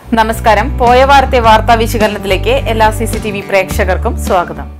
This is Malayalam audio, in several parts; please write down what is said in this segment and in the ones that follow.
നമസ്കാരം പോയ വാർത്തെ വാർത്താ വിശകലനത്തിലേക്ക് എല്ലാ സി സി ടി വി പ്രേക്ഷകർക്കും സ്വാഗതം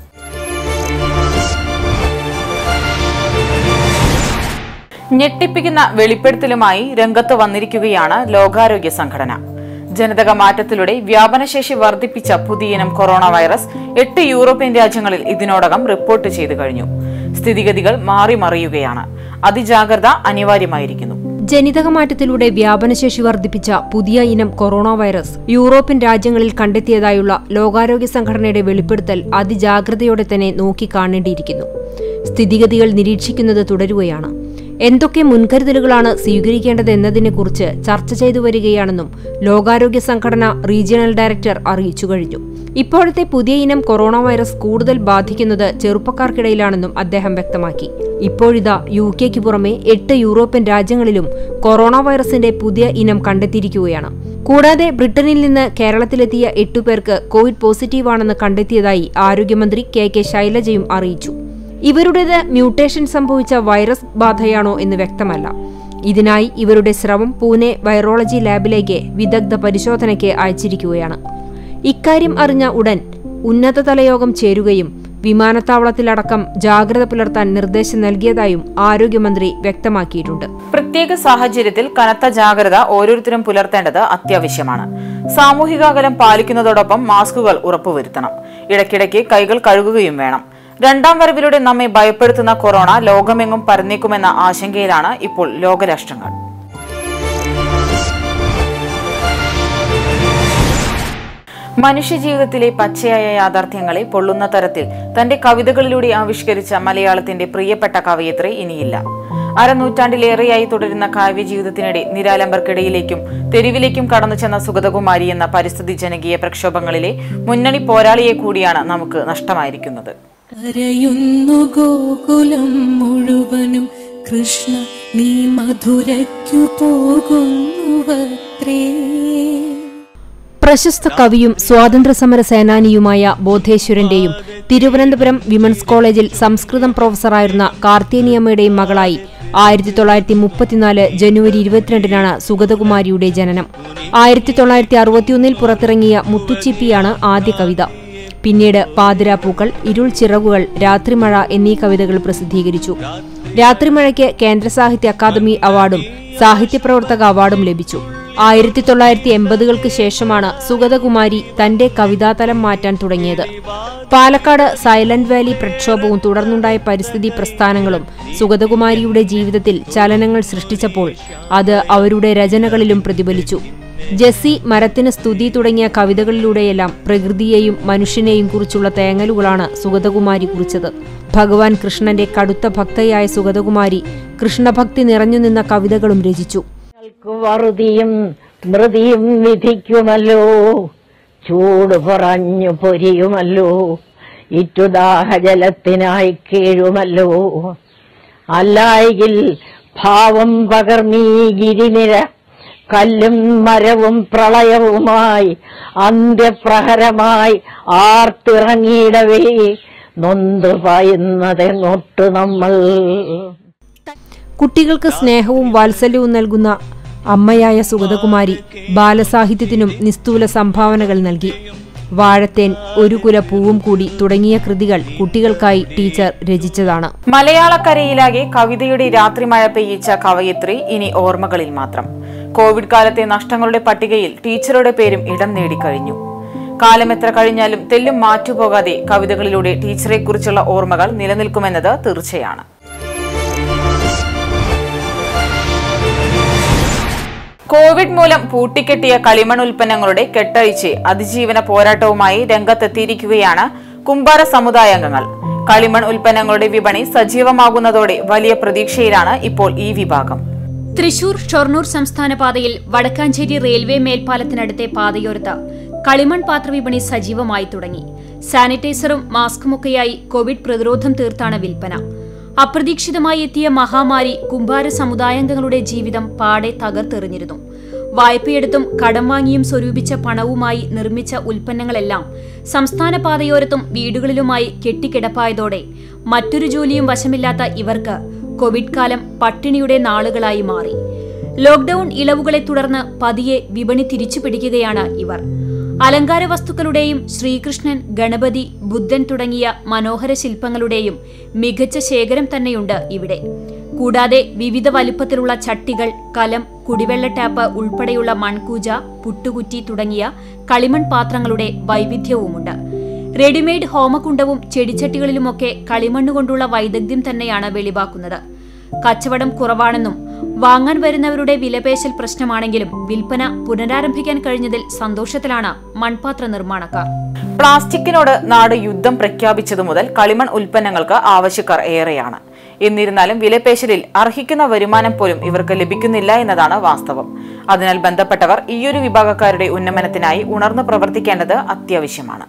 ഞെട്ടിപ്പിക്കുന്ന വെളിപ്പെടുത്തലുമായി രംഗത്ത് വന്നിരിക്കുകയാണ് ലോകാരോഗ്യ സംഘടന ജനിതക മാറ്റത്തിലൂടെ വ്യാപനശേഷി വർദ്ധിപ്പിച്ച പുതിയനം കൊറോണ വൈറസ് എട്ട് യൂറോപ്യൻ രാജ്യങ്ങളിൽ ഇതിനോടകം റിപ്പോർട്ട് ചെയ്തു കഴിഞ്ഞു സ്ഥിതിഗതികൾ മാറി മറിയുകയാണ് അതിജാഗ്രത അനിവാര്യമായിരിക്കുന്നു ജനിതകമാറ്റത്തിലൂടെ വ്യാപനശേഷി വർദ്ധിപ്പിച്ച പുതിയ ഇനം കൊറോണ വൈറസ് യൂറോപ്യൻ രാജ്യങ്ങളിൽ കണ്ടെത്തിയതായുള്ള ലോകാരോഗ്യ സംഘടനയുടെ വെളിപ്പെടുത്തൽ അതിജാഗ്രതയോടെ തന്നെ നോക്കിക്കാണേണ്ടിയിരിക്കുന്നു സ്ഥിതിഗതികൾ നിരീക്ഷിക്കുന്നത് തുടരുകയാണ് എന്തൊക്കെ മുൻകരുതലുകളാണ് സ്വീകരിക്കേണ്ടതെന്നതിനെക്കുറിച്ച് ചർച്ച ചെയ്തു വരികയാണെന്നും ലോകാരോഗ്യ സംഘടന റീജിയണൽ ഡയറക്ടർ അറിയിച്ചു കഴിഞ്ഞു ഇപ്പോഴത്തെ പുതിയ ഇനം കൊറോണ വൈറസ് കൂടുതൽ ബാധിക്കുന്നത് ചെറുപ്പക്കാർക്കിടയിലാണെന്നും അദ്ദേഹം വ്യക്തമാക്കി ഇപ്പോഴിതാ യു കെക്ക് പുറമെ എട്ട് യൂറോപ്യൻ രാജ്യങ്ങളിലും കൊറോണ വൈറസിന്റെ പുതിയ ഇനം കണ്ടെത്തിയിരിക്കുകയാണ് കൂടാതെ ബ്രിട്ടനിൽ നിന്ന് കേരളത്തിലെത്തിയ എട്ടു പേർക്ക് കോവിഡ് പോസിറ്റീവാണെന്ന് കണ്ടെത്തിയതായി ആരോഗ്യമന്ത്രി കെ കെ ശൈലജയും അറിയിച്ചു ഇവരുടേത് മ്യൂട്ടേഷൻ സംഭവിച്ച വൈറസ് ബാധയാണോ എന്ന് വ്യക്തമല്ല ഇതിനായി ഇവരുടെ സ്രവം പൂനെ വൈറോളജി ലാബിലേക്ക് വിദഗ്ധ പരിശോധനയ്ക്ക് അയച്ചിരിക്കുകയാണ് ഇക്കാര്യം അറിഞ്ഞ ഉടൻ ഉന്നതതല യോഗം ചേരുകയും വിമാനത്താവളത്തിലടക്കം ജാഗ്രത പുലർത്താൻ നിർദ്ദേശം നൽകിയതായും ആരോഗ്യമന്ത്രി വ്യക്തമാക്കിയിട്ടുണ്ട് പ്രത്യേക സാഹചര്യത്തിൽ കനത്ത ജാഗ്രത ഓരോരുത്തരും പുലർത്തേണ്ടത് അത്യാവശ്യമാണ് സാമൂഹിക അകലം പാലിക്കുന്നതോടൊപ്പം മാസ്കുകൾ ഉറപ്പുവരുത്തണം ഇടയ്ക്കിടയ്ക്ക് കൈകൾ കഴുകുകയും വേണം രണ്ടാം വരവിലൂടെ നമ്മെ ഭയപ്പെടുത്തുന്ന കൊറോണ ലോകമെങ്ങും പരന്നേക്കുമെന്ന ആശങ്കയിലാണ് ഇപ്പോൾ ലോകരാഷ്ട്രങ്ങൾ മനുഷ്യജീവിതത്തിലെ പച്ചയായ യാഥാർത്ഥ്യങ്ങളെ പൊള്ളുന്ന തരത്തിൽ തന്റെ കവിതകളിലൂടെ ആവിഷ്കരിച്ച മലയാളത്തിന്റെ പ്രിയപ്പെട്ട കവയിത്രി ഇനിയില്ല അരനൂറ്റാണ്ടിലേറെയായി തുടരുന്ന കാവ്യജീവിതത്തിനിടെ നിരാലംബർക്കിടയിലേക്കും തെരുവിലേക്കും കടന്നു ചെന്ന സുഗതകുമാരി എന്ന പരിസ്ഥിതി ജനകീയ പ്രക്ഷോഭങ്ങളിലെ മുന്നണി പോരാളിയെ കൂടിയാണ് നമുക്ക് നഷ്ടമായിരിക്കുന്നത് കരയുന്നു ഗോകുലം മുഴുവനും കൃഷ്ണ നീ മധുരയ്ക്കു പോകുന്നുവത്രേ പ്രശസ്ത കവിയും സ്വാതന്ത്ര്യസമര സേനാനിയുമായ ബോധേശ്വരന്റെയും തിരുവനന്തപുരം വിമൻസ് കോളേജിൽ സംസ്കൃതം പ്രൊഫസറായിരുന്ന കാർത്തേനിയമ്മയുടെയും മകളായി ആയിരത്തി തൊള്ളായിരത്തി മുപ്പത്തിനാല് ജനുവരി ഇരുപത്തിരണ്ടിനാണ് സുഗതകുമാരിയുടെ ജനനം ആയിരത്തി തൊള്ളായിരത്തി അറുപത്തിയൊന്നിൽ പുറത്തിറങ്ങിയ മുത്തുച്ചിപ്പിയാണ് ആദ്യ കവിത പിന്നീട് പാതിരാപ്പൂക്കൾ ഇരുൾ ചിറകുകൾ രാത്രിമഴ എന്നീ കവിതകൾ പ്രസിദ്ധീകരിച്ചു രാത്രിമഴയ്ക്ക് കേന്ദ്ര സാഹിത്യ അക്കാദമി അവാർഡും സാഹിത്യപ്രവർത്തക അവാർഡും ലഭിച്ചു ആയിരത്തി തൊള്ളായിരത്തി എൺപതുകൾക്ക് ശേഷമാണ് സുഗതകുമാരി തന്റെ കവിതാതലം മാറ്റാൻ തുടങ്ങിയത് പാലക്കാട് സൈലന്റ് വാലി പ്രക്ഷോഭവും തുടർന്നുണ്ടായ പരിസ്ഥിതി പ്രസ്ഥാനങ്ങളും സുഗതകുമാരിയുടെ ജീവിതത്തിൽ ചലനങ്ങൾ സൃഷ്ടിച്ചപ്പോൾ അത് അവരുടെ രചനകളിലും പ്രതിഫലിച്ചു ജെസ്സി മരത്തിന് സ്തുതി തുടങ്ങിയ കവിതകളിലൂടെയെല്ലാം പ്രകൃതിയെയും മനുഷ്യനെയും കുറിച്ചുള്ള തേങ്ങലുകളാണ് സുഗതകുമാരി കുറിച്ചത് ഭഗവാൻ കൃഷ്ണന്റെ കടുത്ത ഭക്തയായ സുഗതകുമാരി കൃഷ്ണഭക്തി നിറഞ്ഞു നിന്ന കവിതകളും രചിച്ചു നിങ്ങൾക്ക് വറുതിയും സ്മൃതിയും വിധിക്കുമല്ലോ ചൂട് പുറഞ്ഞു പൊരിയുമല്ലോ ഇറ്റുദാഹജലത്തിനായി കീഴുമല്ലോ അല്ലായെങ്കിൽ ഭാവം പകർന്നീ ഗിരിനിര കല്ലും മരവും പ്രളയവുമായി അന്ത്യപ്രഹരമായി ആർത്തിറങ്ങിയിടവേ നൊന്തു പായുന്നതെങ്ങോട്ട് നമ്മൾ കുട്ടികൾക്ക് സ്നേഹവും വാത്സല്യവും നൽകുന്ന അമ്മയായ സുഗതകുമാരി ബാലസാഹിത്യത്തിനും നിസ്തൂല സംഭാവനകൾ നൽകി വാഴത്തേൻ ഒരു കുല പൂവും കൂടി തുടങ്ങിയ കൃതികൾ കുട്ടികൾക്കായി ടീച്ചർ രചിച്ചതാണ് മലയാളക്കരയിലാകെ കവിതയുടെ രാത്രിമഴ പെയ്യിച്ച കവയിത്രി ഇനി ഓർമ്മകളിൽ മാത്രം കോവിഡ് കാലത്തെ നഷ്ടങ്ങളുടെ പട്ടികയിൽ ടീച്ചറുടെ പേരും ഇടം നേടിക്കഴിഞ്ഞു കാലം എത്ര കഴിഞ്ഞാലും തെല്ലും മാറ്റുപോകാതെ കവിതകളിലൂടെ ടീച്ചറെക്കുറിച്ചുള്ള ഓർമ്മകൾ നിലനിൽക്കുമെന്നത് തീർച്ചയാണ് കോവിഡ് മൂലം പൂട്ടിക്കെട്ടിയ കളിമൺ ഉൽപ്പന്നങ്ങളുടെ കെട്ടഴിച്ച് അതിജീവന പോരാട്ടവുമായി രംഗത്തെത്തിയിരിക്കുകയാണ് കുമ്പാര സമുദായാംഗങ്ങൾ കളിമൺ ഉൽപ്പന്നങ്ങളുടെ വിപണി സജീവമാകുന്നതോടെ വലിയ പ്രതീക്ഷയിലാണ് ഇപ്പോൾ ഈ വിഭാഗം തൃശൂർ ഷൊർണൂർ സംസ്ഥാന പാതയിൽ വടക്കാഞ്ചേരി റെയിൽവേ മേൽപ്പാലത്തിനടുത്തെ പാതയോരത്ത് കളിമൺ പാത്രവിപണി സജീവമായി തുടങ്ങി സാനിറ്റൈസറും മാസ്കുമൊക്കെയായി കോവിഡ് പ്രതിരോധം തീർത്താണ് വിൽപ്പന അപ്രതീക്ഷിതമായി എത്തിയ മഹാമാരി കുംഭാര സമുദായാംഗങ്ങളുടെ ജീവിതം പാടെ തകർത്തെറിഞ്ഞിരുന്നു വായ്പയെടുത്തും കടം വാങ്ങിയും സ്വരൂപിച്ച പണവുമായി നിർമ്മിച്ച ഉൽപ്പന്നങ്ങളെല്ലാം സംസ്ഥാന പാതയോരത്തും വീടുകളിലുമായി കെട്ടിക്കിടപ്പായതോടെ മറ്റൊരു ജോലിയും വശമില്ലാത്ത ഇവർക്ക് കോവിഡ് കാലം പട്ടിണിയുടെ നാളുകളായി മാറി ലോക്ഡൌൺ ഇളവുകളെ തുടർന്ന് പതിയെ വിപണി തിരിച്ചുപിടിക്കുകയാണ് ഇവർ അലങ്കാര വസ്തുക്കളുടെയും ശ്രീകൃഷ്ണൻ ഗണപതി ബുദ്ധൻ തുടങ്ങിയ മനോഹര ശില്പങ്ങളുടെയും മികച്ച ശേഖരം തന്നെയുണ്ട് ഇവിടെ കൂടാതെ വിവിധ വലിപ്പത്തിലുള്ള ചട്ടികൾ കലം കുടിവെള്ള ടാപ്പ് ഉൾപ്പെടെയുള്ള മൺകൂജ പുട്ടുകുറ്റി തുടങ്ങിയ കളിമൺ പാത്രങ്ങളുടെ വൈവിധ്യവുമുണ്ട് റെഡിമെയ്ഡ് ഹോമകുണ്ടവും ചെടിച്ചട്ടികളിലുമൊക്കെ കളിമണ്ണുകൊണ്ടുള്ള വൈദഗ്ധ്യം തന്നെയാണ് വെളിവാക്കുന്നത് കച്ചവടം കുറവാണെന്നും വാങ്ങാൻ വരുന്നവരുടെ വിലപേശൽ പ്രശ്നമാണെങ്കിലും വിൽപ്പന പുനരാരംഭിക്കാൻ കഴിഞ്ഞതിൽ സന്തോഷത്തിലാണ് മൺപാത്ര നിർമ്മാണക്കാർ പ്ലാസ്റ്റിക്കിനോട് നാട് യുദ്ധം പ്രഖ്യാപിച്ചതു മുതൽ കളിമൺ ഉൽപ്പന്നങ്ങൾക്ക് ആവശ്യക്കാർ ഏറെയാണ് എന്നിരുന്നാലും വിലപേശലിൽ അർഹിക്കുന്ന വരുമാനം പോലും ഇവർക്ക് ലഭിക്കുന്നില്ല എന്നതാണ് വാസ്തവം അതിനാൽ ബന്ധപ്പെട്ടവർ ഈയൊരു വിഭാഗക്കാരുടെ ഉന്നമനത്തിനായി ഉണർന്നു പ്രവർത്തിക്കേണ്ടത് അത്യാവശ്യമാണ്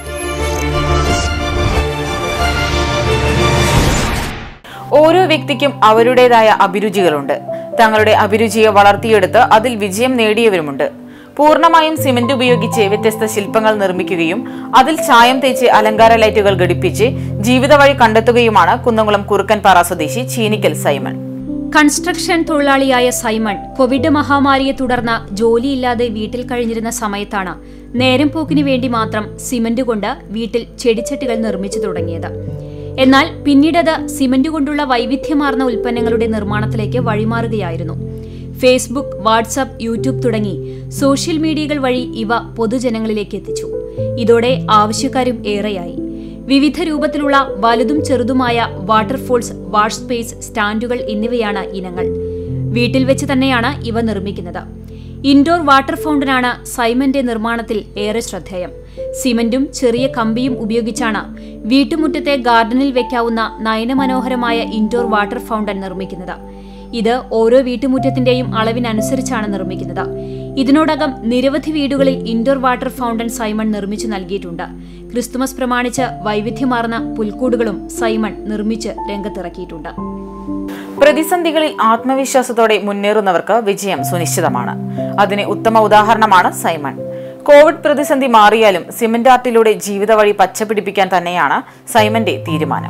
ഓരോ വ്യക്തിക്കും അവരുടേതായ അഭിരുചികളുണ്ട് തങ്ങളുടെ അഭിരുചിയെ വളർത്തിയെടുത്ത് അതിൽ വിജയം നേടിയവരുമുണ്ട് പൂർണ്ണമായും സിമന്റ് ഉപയോഗിച്ച് വ്യത്യസ്ത ശില്പങ്ങൾ നിർമ്മിക്കുകയും അതിൽ ചായം തേച്ച് അലങ്കാര ലൈറ്റുകൾ ഘടിപ്പിച്ച് ജീവിത വഴി കണ്ടെത്തുകയുമാണ് കുന്നംകുളം കുറുക്കൻപാറ സ്വദേശി ചീനിക്കൽ സൈമൺ കൺസ്ട്രക്ഷൻ തൊഴിലാളിയായ സൈമൺ കോവിഡ് മഹാമാരിയെ തുടർന്ന് ജോലിയില്ലാതെ വീട്ടിൽ കഴിഞ്ഞിരുന്ന സമയത്താണ് നേരം പോക്കിനു വേണ്ടി മാത്രം സിമന്റ് കൊണ്ട് വീട്ടിൽ ചെടിച്ചട്ടികൾ നിർമ്മിച്ചു തുടങ്ങിയത് എന്നാൽ പിന്നീടത് സിമന്റ് കൊണ്ടുള്ള വൈവിധ്യമാർന്ന ഉൽപ്പന്നങ്ങളുടെ നിർമ്മാണത്തിലേക്ക് വഴിമാറുകയായിരുന്നു ഫേസ്ബുക്ക് വാട്സാപ്പ് യൂട്യൂബ് തുടങ്ങി സോഷ്യൽ മീഡിയകൾ വഴി ഇവ പൊതുജനങ്ങളിലേക്ക് എത്തിച്ചു ഇതോടെ ആവശ്യക്കാരും ഏറെയായി വിവിധ രൂപത്തിലുള്ള വലുതും ചെറുതുമായ വാട്ടർഫോൾസ് വാഷ് സ്പേസ് സ്റ്റാൻഡുകൾ എന്നിവയാണ് ഇനങ്ങൾ വീട്ടിൽ വെച്ച് തന്നെയാണ് ഇവ നിർമ്മിക്കുന്നത് ഇൻഡോർ വാട്ടർ ഫൗണ്ടനാണ് സൈമന്റെ നിർമ്മാണത്തിൽ ഏറെ ശ്രദ്ധേയം സിമന്റും ചെറിയ കമ്പിയും ഉപയോഗിച്ചാണ് വീട്ടുമുറ്റത്തെ ഗാർഡനിൽ വെക്കാവുന്ന നയനമനോഹരമായ ഇൻഡോർ വാട്ടർ ഫൗണ്ടൻ നിർമ്മിക്കുന്നത് ഇത് ഓരോ വീട്ടുമുറ്റത്തിന്റെയും അളവിനനുസരിച്ചാണ് നിർമ്മിക്കുന്നത് ഇതിനോടകം നിരവധി വീടുകളിൽ ഇൻഡോർ വാട്ടർ ഫൗണ്ടൻ സൈമൺ നിർമ്മിച്ചു നൽകിയിട്ടുണ്ട് ക്രിസ്തുമസ് പ്രമാണിച്ച് വൈവിധ്യമാർന്ന പുൽക്കൂടുകളും സൈമൺ നിർമ്മിച്ച് രംഗത്തിറക്കിയിട്ടുണ്ട് പ്രതിസന്ധികളിൽ ആത്മവിശ്വാസത്തോടെ മുന്നേറുന്നവർക്ക് വിജയം സുനിശ്ചിതമാണ് അതിന് ഉത്തമ ഉദാഹരണമാണ് സൈമൺ കോവിഡ് പ്രതിസന്ധി മാറിയാലും സിമന്റ് ആർട്ടിലൂടെ ജീവിത വഴി പച്ചപിടിപ്പിക്കാൻ തന്നെയാണ് സൈമന്റെ തീരുമാനം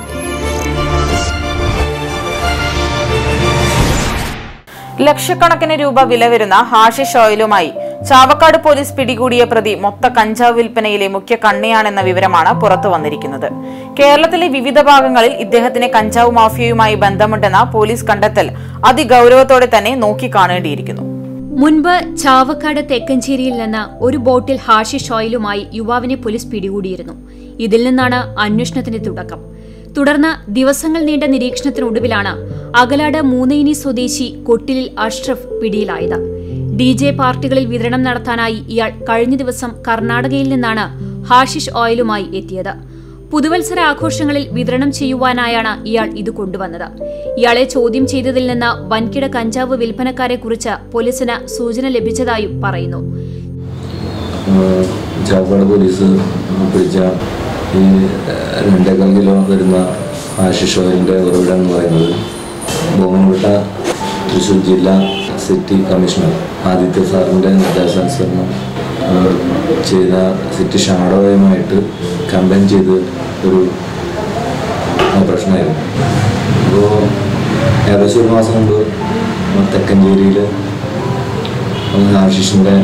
ലക്ഷക്കണക്കിന് രൂപ വില വരുന്ന ഹാഷിഷ് ഓയിലുമായി ചാവക്കാട് പോലീസ് പിടികൂടിയ പ്രതി മൊത്ത കഞ്ചാവ് വിൽപ്പനയിലെ മുഖ്യ കണ്ണിയാണെന്ന വിവരമാണ് പുറത്തു വന്നിരിക്കുന്നത് കേരളത്തിലെ വിവിധ ഭാഗങ്ങളിൽ ഇദ്ദേഹത്തിന് കഞ്ചാവ് മാഫിയയുമായി ബന്ധമുണ്ടെന്ന പോലീസ് കണ്ടെത്തൽ അതിഗൗരവത്തോടെ തന്നെ നോക്കിക്കാണേണ്ടിയിരിക്കുന്നു മുൻപ് ചാവക്കാട് തെക്കഞ്ചേരിയിൽ നിന്ന് ഒരു ബോട്ടിൽ ഹാഷിഷ് ഓയിലുമായി യുവാവിനെ പോലീസ് പിടികൂടിയിരുന്നു ഇതിൽ നിന്നാണ് അന്വേഷണത്തിന്റെ തുടക്കം തുടർന്ന് ദിവസങ്ങൾ നീണ്ട നിരീക്ഷണത്തിനൊടുവിലാണ് അകലാട് മൂന്നൈനി സ്വദേശി കൊട്ടിലിൽ അഷ്റഫ് പിടിയിലായത് ഡി ജെ പാർട്ടികളിൽ വിതരണം നടത്താനായി ഇയാൾ കഴിഞ്ഞ ദിവസം കർണാടകയിൽ നിന്നാണ് ഹാഷിഷ് ഓയിലുമായി എത്തിയത് പുതുവത്സര ആഘോഷങ്ങളിൽ വിതരണം ചെയ്യുവാനായാണ് ഇയാൾ ഇത് കൊണ്ടുവന്നത് ഇയാളെ ചോദ്യം ചെയ്തതിൽ നിന്ന് വൻകിട കഞ്ചാവ് വിൽപ്പനക്കാരെ കുറിച്ച് പോലീസിന് സൂചന ലഭിച്ചതായും പറയുന്നു ആഹ് ചാവക്കാട് പോലീസ് പിടിച്ച ഈ രണ്ടേകാൽ കിലോ വരുന്ന ആശിഷ് ഓയിലിൻ്റെ ഉറവിടം എന്ന് പറയുന്നത് ബോമൻകുട്ട തൃശ്ശൂർ ജില്ലാ സിറ്റി കമ്മീഷണർ ആദിത്യ സാറിൻ്റെ നിർദ്ദേശാനുസരണം ആഹ് ചെയ്ത സിറ്റി ഷാഡോയുമായിട്ട് കമ്പൈൻ ചെയ്ത് ഒരു ഓപ്പറേഷനായിരുന്നു അപ്പോൾ ഏകദേശം ഒരു മാസം മുമ്പ് തെക്കഞ്ചേരിയിൽ ആശിഷിൻ്റെ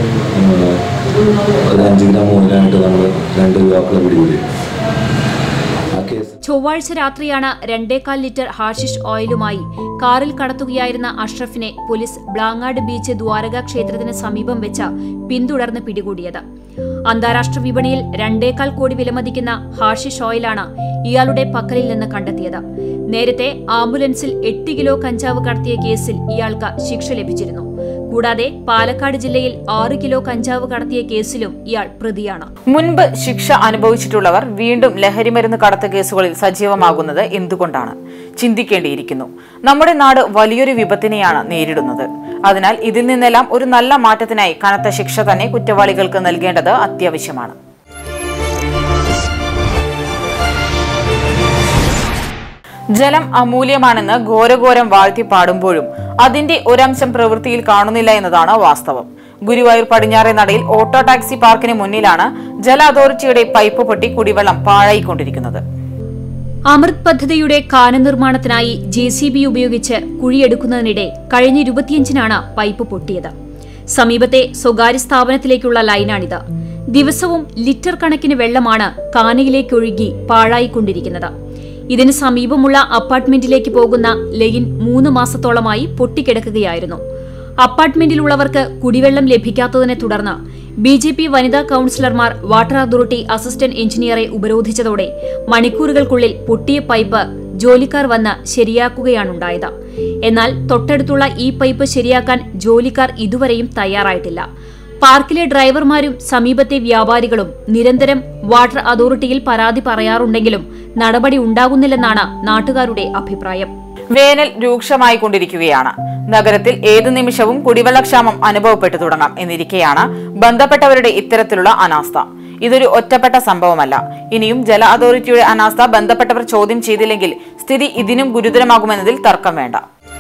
ഒരു അഞ്ച് ഗ്രാം മുതലായിട്ട് നമ്മൾ രണ്ട് യുവാക്കളെ പിടികൂടി ആ കേസ് ചൊവ്വാഴ്ച രാത്രിയാണ് രണ്ടേകാൽ ലിറ്റർ ഹാഷിഷ് ഓയിലുമായി കാറിൽ കടത്തുകയായിരുന്ന അഷ്റഫിനെ പോലീസ് ബ്ലാങ്ങാട് ബീച്ച് ദ്വാരക ക്ഷേത്രത്തിന് സമീപം വെച്ച് പിന്തുടർന്ന് പിടികൂടിയത് അന്താരാഷ്ട്ര വിപണിയിൽ രണ്ടേകാൽ കോടി വിലമതിക്കുന്ന ഹാഷിഷ് ഓയിലാണ് ഇയാളുടെ പക്കലിൽ നിന്ന് കണ്ടെത്തിയത് നേരത്തെ ആംബുലൻസിൽ എട്ട് കിലോ കഞ്ചാവ് കടത്തിയ കേസിൽ ഇയാൾക്ക് ശിക്ഷ ലഭിച്ചിരുന്നു കൂടാതെ പാലക്കാട് ജില്ലയിൽ ആറ് കിലോ കഞ്ചാവ് കടത്തിയ കേസിലും ഇയാൾ പ്രതിയാണ് മുൻപ് ശിക്ഷ അനുഭവിച്ചിട്ടുള്ളവർ വീണ്ടും ലഹരിമരുന്ന് കടത്ത് കേസുകളിൽ സജീവമാകുന്നത് എന്തുകൊണ്ടാണ് ചിന്തിക്കേണ്ടിയിരിക്കുന്നു നമ്മുടെ നാട് വലിയൊരു വിപത്തിനെയാണ് നേരിടുന്നത് അതിനാൽ ഇതിൽ നിന്നെല്ലാം ഒരു നല്ല മാറ്റത്തിനായി കനത്ത ശിക്ഷ തന്നെ കുറ്റവാളികൾക്ക് നൽകേണ്ടത് അത്യാവശ്യമാണ് ജലം അമൂല്യമാണെന്ന് ഘോരഘോരം വാഴ്ത്തി പാടുമ്പോഴും അതിന്റെ ഒരംശം പ്രവൃത്തിയിൽ കാണുന്നില്ല എന്നതാണ് വാസ്തവം ഗുരുവായൂർ പടിഞ്ഞാറെ നടയിൽ ഓട്ടോ ടാക്സി പാർക്കിന് മുന്നിലാണ് ജല അതോറിറ്റിയുടെ പൈപ്പ് പൊട്ടി കുടിവെള്ളം പാഴായിക്കൊണ്ടിരിക്കുന്നത് അമൃത് പദ്ധതിയുടെ കാന നിർമ്മാണത്തിനായി ജെ സി ബി ഉപയോഗിച്ച് കുഴിയെടുക്കുന്നതിനിടെ കഴിഞ്ഞ ഇരുപത്തിയഞ്ചിനാണ് പൈപ്പ് പൊട്ടിയത് സമീപത്തെ സ്വകാര്യ സ്ഥാപനത്തിലേക്കുള്ള ലൈനാണിത് ദിവസവും ലിറ്റർ കണക്കിന് വെള്ളമാണ് കാനയിലേക്കൊഴുകി പാഴായിക്കൊണ്ടിരിക്കുന്നത് ഇതിന് സമീപമുള്ള അപ്പാർട്ട്മെന്റിലേക്ക് പോകുന്ന ലൈൻ മൂന്ന് മാസത്തോളമായി പൊട്ടിക്കിടക്കുകയായിരുന്നു അപ്പാർട്ട്മെന്റിലുള്ളവർക്ക് കുടിവെള്ളം ലഭിക്കാത്തതിനെ തുടർന്ന് ബി ജെ പി വനിതാ കൌൺസിലർമാർ വാട്ടർ അതോറിറ്റി അസിസ്റ്റന്റ് എഞ്ചിനീയറെ ഉപരോധിച്ചതോടെ മണിക്കൂറുകൾക്കുള്ളിൽ പൊട്ടിയ പൈപ്പ് ജോലിക്കാർ വന്ന് ശരിയാക്കുകയാണുണ്ടായത് എന്നാൽ തൊട്ടടുത്തുള്ള ഈ പൈപ്പ് ശരിയാക്കാൻ ജോലിക്കാർ ഇതുവരെയും തയ്യാറായിട്ടില്ല പാർക്കിലെ ഡ്രൈവർമാരും സമീപത്തെ വ്യാപാരികളും നിരന്തരം വാട്ടർ അതോറിറ്റിയിൽ പരാതി പറയാറുണ്ടെങ്കിലും നടപടി ഉണ്ടാകുന്നില്ലെന്നാണ് നാട്ടുകാരുടെ അഭിപ്രായം വേനൽ രൂക്ഷമായി കൊണ്ടിരിക്കുകയാണ് നഗരത്തിൽ ഏതു നിമിഷവും കുടിവെള്ളക്ഷാമം അനുഭവപ്പെട്ടു തുടങ്ങാം എന്നിരിക്കെയാണ് ബന്ധപ്പെട്ടവരുടെ ഇത്തരത്തിലുള്ള അനാസ്ഥ ഇതൊരു ഒറ്റപ്പെട്ട സംഭവമല്ല ഇനിയും ജല അതോറിറ്റിയുടെ അനാസ്ഥ ബന്ധപ്പെട്ടവർ ചോദ്യം ചെയ്തില്ലെങ്കിൽ സ്ഥിതി ഇതിനും ഗുരുതരമാകുമെന്നതിൽ തർക്കം വേണ്ട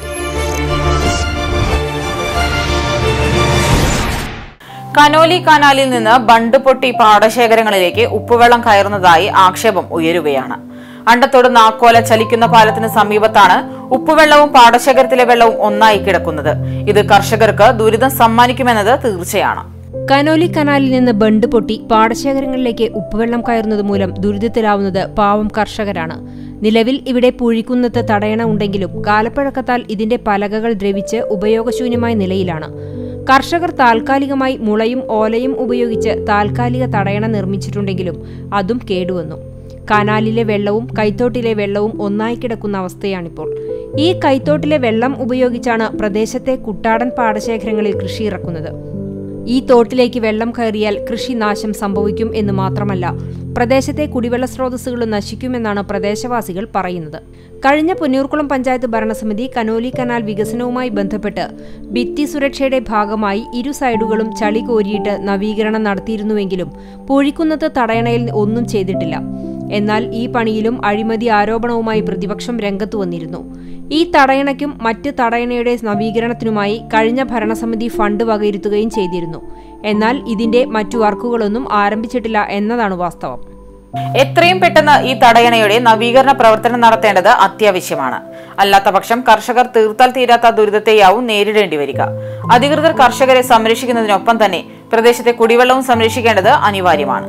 കനോലി കനാലിൽ നിന്ന് ബണ്ട് പൊട്ടി പാടശേഖരങ്ങളിലേക്ക് ഉപ്പുവെള്ളം കയറുന്നതായി ആക്ഷേപം ഉയരുകയാണ് അണ്ടത്തോട് നാക്കോല ചലിക്കുന്ന പാലത്തിന് സമീപത്താണ് ഉപ്പുവെള്ളവും പാടശേഖരത്തിലെ വെള്ളവും ഒന്നായി കിടക്കുന്നത് ഇത് കർഷകർക്ക് ദുരിതം സമ്മാനിക്കുമെന്നത് തീർച്ചയാണ് കനോലി കനാലിൽ നിന്ന് ബണ്ട് പൊട്ടി പാടശേഖരങ്ങളിലേക്ക് ഉപ്പുവെള്ളം കയറുന്നത് മൂലം ദുരിതത്തിലാവുന്നത് പാവം കർഷകരാണ് നിലവിൽ ഇവിടെ പുഴിക്കുന്നത്ത് തടയണ ഉണ്ടെങ്കിലും കാലപ്പഴക്കത്താൽ ഇതിന്റെ പലകകൾ ദ്രവിച്ച് ഉപയോഗശൂന്യമായ നിലയിലാണ് കർഷകർ താൽക്കാലികമായി മുളയും ഓലയും ഉപയോഗിച്ച് താൽക്കാലിക തടയണ നിർമ്മിച്ചിട്ടുണ്ടെങ്കിലും അതും കേടുവന്നു കനാലിലെ വെള്ളവും കൈത്തോട്ടിലെ വെള്ളവും ഒന്നായി കിടക്കുന്ന അവസ്ഥയാണിപ്പോൾ ഈ കൈത്തോട്ടിലെ വെള്ളം ഉപയോഗിച്ചാണ് പ്രദേശത്തെ കുട്ടാടൻ പാടശേഖരങ്ങളിൽ കൃഷി ഇറക്കുന്നത് ഈ തോട്ടിലേക്ക് വെള്ളം കയറിയാൽ കൃഷി നാശം സംഭവിക്കും എന്ന് മാത്രമല്ല പ്രദേശത്തെ കുടിവെള്ള സ്രോതസ്സുകൾ നശിക്കുമെന്നാണ് പ്രദേശവാസികൾ പറയുന്നത് കഴിഞ്ഞ പൊന്നൂർക്കുളം പഞ്ചായത്ത് ഭരണസമിതി കനോലി കനാൽ വികസനവുമായി ബന്ധപ്പെട്ട് ഭിത്തി സുരക്ഷയുടെ ഭാഗമായി ഇരു സൈഡുകളും ചളി കോരിയിട്ട് നവീകരണം നടത്തിയിരുന്നുവെങ്കിലും പൂഴിക്കുന്നത്ത് തടയണയിൽ ഒന്നും ചെയ്തിട്ടില്ല എന്നാൽ ഈ പണിയിലും അഴിമതി ആരോപണവുമായി പ്രതിപക്ഷം രംഗത്തു വന്നിരുന്നു ഈ തടയണയ്ക്കും മറ്റ് തടയണയുടെ നവീകരണത്തിനുമായി കഴിഞ്ഞ ഭരണസമിതി ഫണ്ട് വകയിരുത്തുകയും ചെയ്തിരുന്നു എന്നാൽ ഇതിന്റെ മറ്റു വർക്കുകളൊന്നും ആരംഭിച്ചിട്ടില്ല എന്നതാണ് വാസ്തവം എത്രയും പെട്ടെന്ന് ഈ തടയണയുടെ നവീകരണ പ്രവർത്തനം നടത്തേണ്ടത് അത്യാവശ്യമാണ് അല്ലാത്തപക്ഷം കർഷകർ തീർത്താൽ തീരാത്ത ദുരിതത്തെയാവും നേരിടേണ്ടി വരിക അധികൃതർ കർഷകരെ സംരക്ഷിക്കുന്നതിനൊപ്പം തന്നെ പ്രദേശത്തെ കുടിവെള്ളവും സംരക്ഷിക്കേണ്ടത് അനിവാര്യമാണ്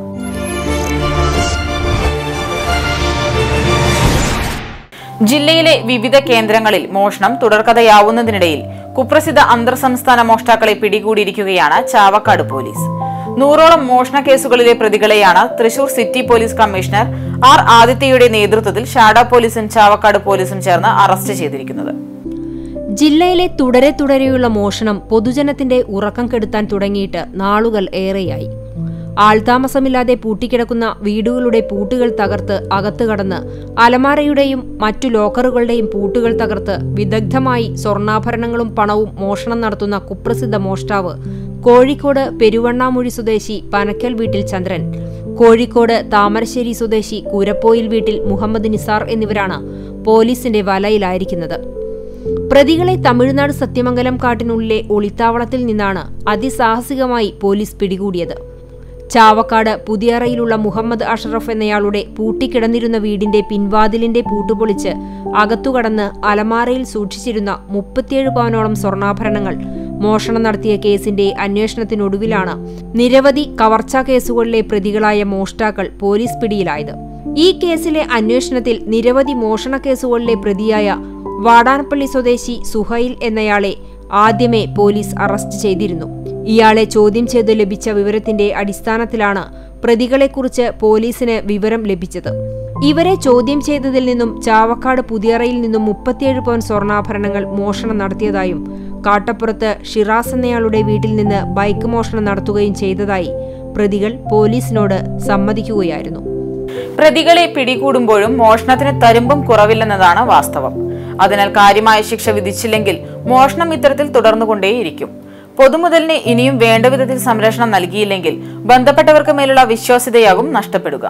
ജില്ലയിലെ വിവിധ കേന്ദ്രങ്ങളിൽ മോഷണം തുടർക്കഥയാവുന്നതിനിടയിൽ കുപ്രസിദ്ധ അന്തർ സംസ്ഥാന മോഷ്ടാക്കളെ പിടികൂടിയിരിക്കുകയാണ് ചാവക്കാട് പോലീസ് നൂറോളം മോഷണ കേസുകളിലെ പ്രതികളെയാണ് Thrissur city police commissioner R ആദിത്യയുടെ നേതൃത്വത്തിൽ ഷാഡ പോലീസും ചാവക്കാട് പോലീസും ചേർന്ന് അറസ്റ്റ് ചെയ്തിരിക്കുന്നത് ജില്ലയിലെ തുടരെ തുടരെയുള്ള മോഷണം പൊതുജനത്തിന്റെ ഉറക്കം കെടുത്താൻ തുടങ്ങിയിട്ട് നാളുകൾ ഏറെയായി ആൾതാമസമില്ലാതെ പൂട്ടിക്കിടക്കുന്ന വീടുകളുടെ പൂട്ടുകൾ തകർത്ത് അകത്ത് കടന്ന് അലമാരയുടെയും മറ്റു ലോക്കറുകളുടെയും പൂട്ടുകൾ തകർത്ത് വിദഗ്ധമായി സ്വർണ്ണാഭരണങ്ങളും പണവും മോഷണം നടത്തുന്ന കുപ്രസിദ്ധ മോഷ്ടാവ് കോഴിക്കോട് പെരുവണ്ണാമൊഴി സ്വദേശി പനക്കൽ വീട്ടിൽ ചന്ദ്രൻ കോഴിക്കോട് താമരശ്ശേരി സ്വദേശി കൂരപ്പോയിൽ വീട്ടിൽ മുഹമ്മദ് നിസാർ എന്നിവരാണ് പോലീസിന്റെ വലയിലായിരിക്കുന്നത് പ്രതികളെ തമിഴ്നാട് സത്യമംഗലം കാട്ടിനുള്ളിലെ ഒളിത്താവളത്തിൽ നിന്നാണ് അതിസാഹസികമായി പോലീസ് പിടികൂടിയത് ചാവക്കാട് പുതിയറയിലുള്ള മുഹമ്മദ് അഷറഫ് എന്നയാളുടെ പൂട്ടിക്കിടന്നിരുന്ന വീടിന്റെ പിൻവാതിലിന്റെ പൂട്ടുപൊളിച്ച് അകത്തുകടന്ന് അലമാരയിൽ സൂക്ഷിച്ചിരുന്ന മുപ്പത്തിയേഴ് പവനോളം സ്വർണ്ണാഭരണങ്ങൾ മോഷണം നടത്തിയ കേസിന്റെ അന്വേഷണത്തിനൊടുവിലാണ് നിരവധി കവർച്ചാ കേസുകളിലെ പ്രതികളായ മോഷ്ടാക്കൾ പോലീസ് പിടിയിലായത് ഈ കേസിലെ അന്വേഷണത്തിൽ നിരവധി മോഷണ കേസുകളിലെ പ്രതിയായ വാടാനപ്പള്ളി സ്വദേശി സുഹൈൽ എന്നയാളെ ആദ്യമേ പോലീസ് അറസ്റ്റ് ചെയ്തിരുന്നു ഇയാളെ ചോദ്യം ചെയ്ത് ലഭിച്ച വിവരത്തിന്റെ അടിസ്ഥാനത്തിലാണ് പ്രതികളെക്കുറിച്ച് പോലീസിന് വിവരം ലഭിച്ചത് ഇവരെ ചോദ്യം ചെയ്തതിൽ നിന്നും ചാവക്കാട് പുതിയറയിൽ നിന്നും മുപ്പത്തിയേഴ് പവൻ സ്വർണ്ണാഭരണങ്ങൾ മോഷണം നടത്തിയതായും കാട്ടപ്പുറത്ത് ഷിറാസ് എന്നയാളുടെ വീട്ടിൽ നിന്ന് ബൈക്ക് മോഷണം നടത്തുകയും ചെയ്തതായി പ്രതികൾ പോലീസിനോട് സമ്മതിക്കുകയായിരുന്നു പ്രതികളെ പിടികൂടുമ്പോഴും മോഷണത്തിന് തരുമ്പും കുറവില്ലെന്നതാണ് വാസ്തവം അതിനാൽ കാര്യമായ ശിക്ഷ വിധിച്ചില്ലെങ്കിൽ മോഷണം ഇത്തരത്തിൽ തുടർന്നുകൊണ്ടേയിരിക്കും പൊതുമുതലിന് ഇനിയും വേണ്ട വിധത്തിൽ സംരക്ഷണം നൽകിയില്ലെങ്കിൽ ബന്ധപ്പെട്ടവർക്ക് മേലുള്ള വിശ്വാസ്യതയാകും നഷ്ടപ്പെടുക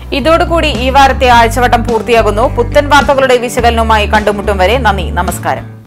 ഇതോടുകൂടി ഈ വാരത്തെ ആഴ്ചവട്ടം പൂർത്തിയാകുന്നു പുത്തൻ വാർത്തകളുടെ വിശകലനവുമായി കണ്ടുമുട്ടും വരെ നന്ദി നമസ്കാരം